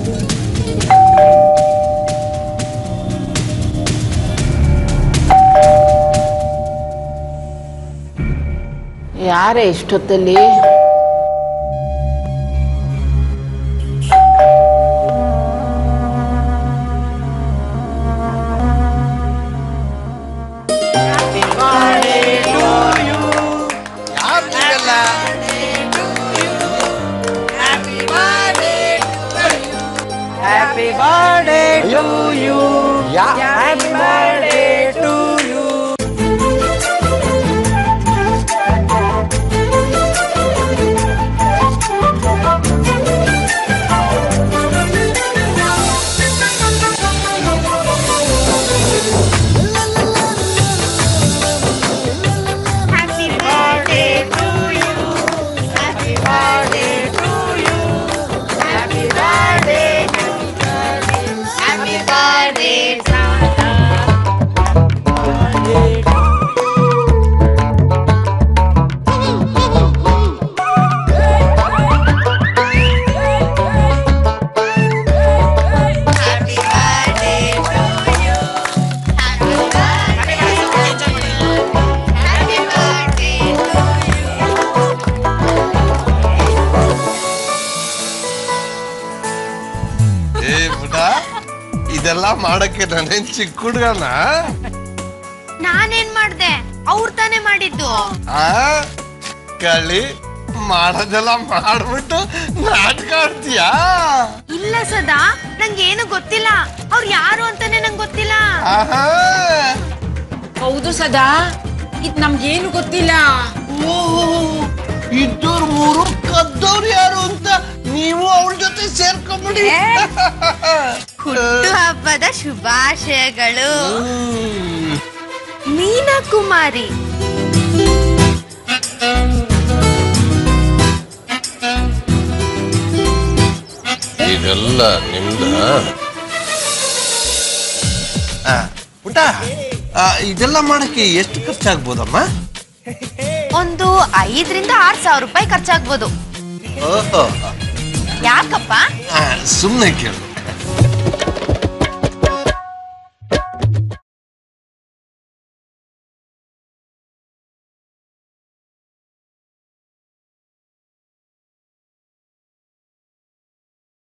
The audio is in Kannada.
ಯಾರೇ ಇಷ್ಟೊತ್ತಲ್ಲಿ ಯಾರು ನೀವೆಲ್ಲ Happy birthday to you. Yeah Happy birthday to you. Happy birthday to you. Happy birthday to you. Happy birthday. Happy birthday, Santa. Happy birthday to you. Happy birthday to you. Happy birthday to you. ಏ ಪುಟ ಇದೆಲ್ಲ ಮಾಡಕ್ಕೆ ನಾನೇನ್ ಚಿಕ್ಕ ಹುಡ್ಗನ ನಾನೇನ್ ಮಾಡ್ದೆ ಅವ್ರು ತಾನೇ ಮಾಡಿದ್ದು ಆ ಕಳಿ ಮಾಡೋದೆಲ್ಲ ಮಾಡ್ಬಿಟ್ಟು ನಾಟಕ ಆಡ್ತೀಯಾ ಇಲ್ಲ ಸದಾ ನಂಗೆ ಏನು ಗೊತ್ತಿಲ್ಲ ಅವ್ರು ಯಾರು ಅಂತಾನೆ ನಂಗೆ ಗೊತ್ತಿಲ್ಲ ಆಹಾ ಹೌದು ಸದಾ ಇದ್ ನಮ್ಗೇನು ಗೊತ್ತಿಲ್ಲ ಇದ್ದವ್ರು ಮೂರು ಕದ್ದವ್ರು ಯಾರು ಅಂತ ನೀವು ಅವಳ ಜೊತೆ ಸೇರ್ಕೊಂಬಿಡಿ ಹುಟ್ಟು ಹಬ್ಬದ ಶುಭಾಶಯಗಳು ಹ್ಮ್. ಮೀನಾ ಕುಮಾರಿ ಇದೆಲ್ಲ ನಿಮ್ದ ಆ, ಪುಟ ಆ, ಇದೆಲ್ಲ ಮಾಡಕ್ಕೆ ಎಷ್ಟು ಖರ್ಚಾಗ್ಬೋದಮ್ಮ ಒಂದು ಐದರಿಂದ ಆರ್ ಸಾವಿರ ರೂಪಾಯಿ ಖರ್ಚಾಗ್ಬೋದು ಓಹೋ ಯಾಕಪ್ಪ ಆ, ಸುಮ್ನೆ ಕೇಳ್ದ